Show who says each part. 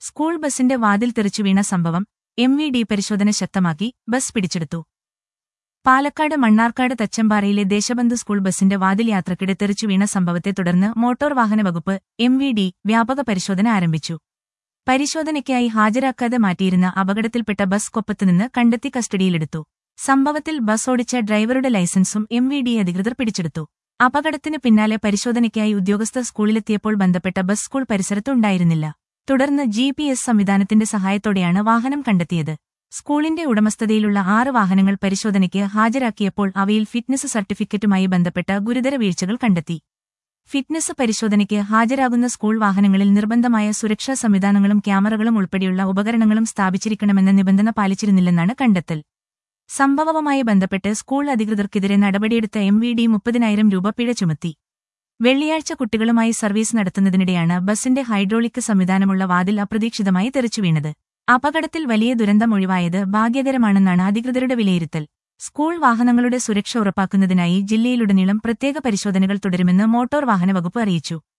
Speaker 1: school ബസിന്റെ വാതിൽ തെറിച്ചു വീണ സംഭവം എം വി ഡി പരിശോധന ശക്തമാക്കി ബസ് പിടിച്ചെടുത്തു പാലക്കാട് മണ്ണാർക്കാട് തച്ചമ്പാറയിലെ ദേശബന്ധു സ്കൂൾ ബസിന്റെ വാതിൽ യാത്രക്കിടെ തെറിച്ചു വീണ സംഭവത്തെ തുടർന്ന് മോട്ടോർ വാഹന വകുപ്പ് എം വി ഡി വ്യാപക പരിശോധന ആരംഭിച്ചു പരിശോധനയ്ക്കായി ഹാജരാക്കാതെ മാറ്റിയിരുന്ന അപകടത്തിൽപ്പെട്ട ബസ് കൊപ്പത്തുനിന്ന് കണ്ടെത്തി കസ്റ്റഡിയിലെടുത്തു സംഭവത്തിൽ ബസ് ഓടിച്ച ഡ്രൈവറുടെ ലൈസൻസും എം വി ഡി അധികൃതർ പിടിച്ചെടുത്തു അപകടത്തിന് പിന്നാലെ പരിശോധനയ്ക്കായി ഉദ്യോഗസ്ഥർ സ്കൂളിലെത്തിയപ്പോൾ ബന്ധപ്പെട്ട ബസ് സ്കൂൾ പരിസരത്ത് ഉണ്ടായിരുന്നില്ല തുടർന്ന് ജി പി എസ് സംവിധാനത്തിന്റെ സഹായത്തോടെയാണ് വാഹനം കണ്ടെത്തിയത് സ്കൂളിന്റെ ഉടമസ്ഥതയിലുള്ള ആറ് വാഹനങ്ങൾ പരിശോധനയ്ക്ക് ഹാജരാക്കിയപ്പോൾ അവയിൽ ഫിറ്റ്നസ് സർട്ടിഫിക്കറ്റുമായി ബന്ധപ്പെട്ട ഗുരുതര വീഴ്ചകൾ കണ്ടെത്തി ഫിറ്റ്നസ് പരിശോധനയ്ക്ക് ഹാജരാകുന്ന സ്കൂൾ വാഹനങ്ങളിൽ നിർബന്ധമായ സുരക്ഷാ സംവിധാനങ്ങളും ക്യാമറകളും ഉൾപ്പെടെയുള്ള ഉപകരണങ്ങളും സ്ഥാപിച്ചിരിക്കണമെന്ന നിബന്ധന പാലിച്ചിരുന്നില്ലെന്നാണ് കണ്ടെത്തൽ സംഭവവുമായി ബന്ധപ്പെട്ട് സ്കൂൾ അധികൃതർക്കെതിരെ നടപടിയെടുത്ത എം വി ഡി മുപ്പതിനായിരം രൂപ പിഴ ചുമത്തി വെള്ളിയാഴ്ച കുട്ടികളുമായി സർവീസ് നടത്തുന്നതിനിടെയാണ് ബസിന്റെ ഹൈഡ്രോളിക് സംവിധാനമുള്ള വാതിൽ അപ്രതീക്ഷിതമായി തെറിച്ചു വീണത് അപകടത്തിൽ വലിയ ദുരന്തം ഒഴിവായത് ഭാഗ്യകരമാണെന്നാണ് അധികൃതരുടെ വിലയിരുത്തൽ സ്കൂൾ വാഹനങ്ങളുടെ സുരക്ഷ ഉറപ്പാക്കുന്നതിനായി ജില്ലയിലുടനീളം പ്രത്യേക പരിശോധനകൾ തുടരുമെന്ന് മോട്ടോർ വാഹന വകുപ്പ് അറിയിച്ചു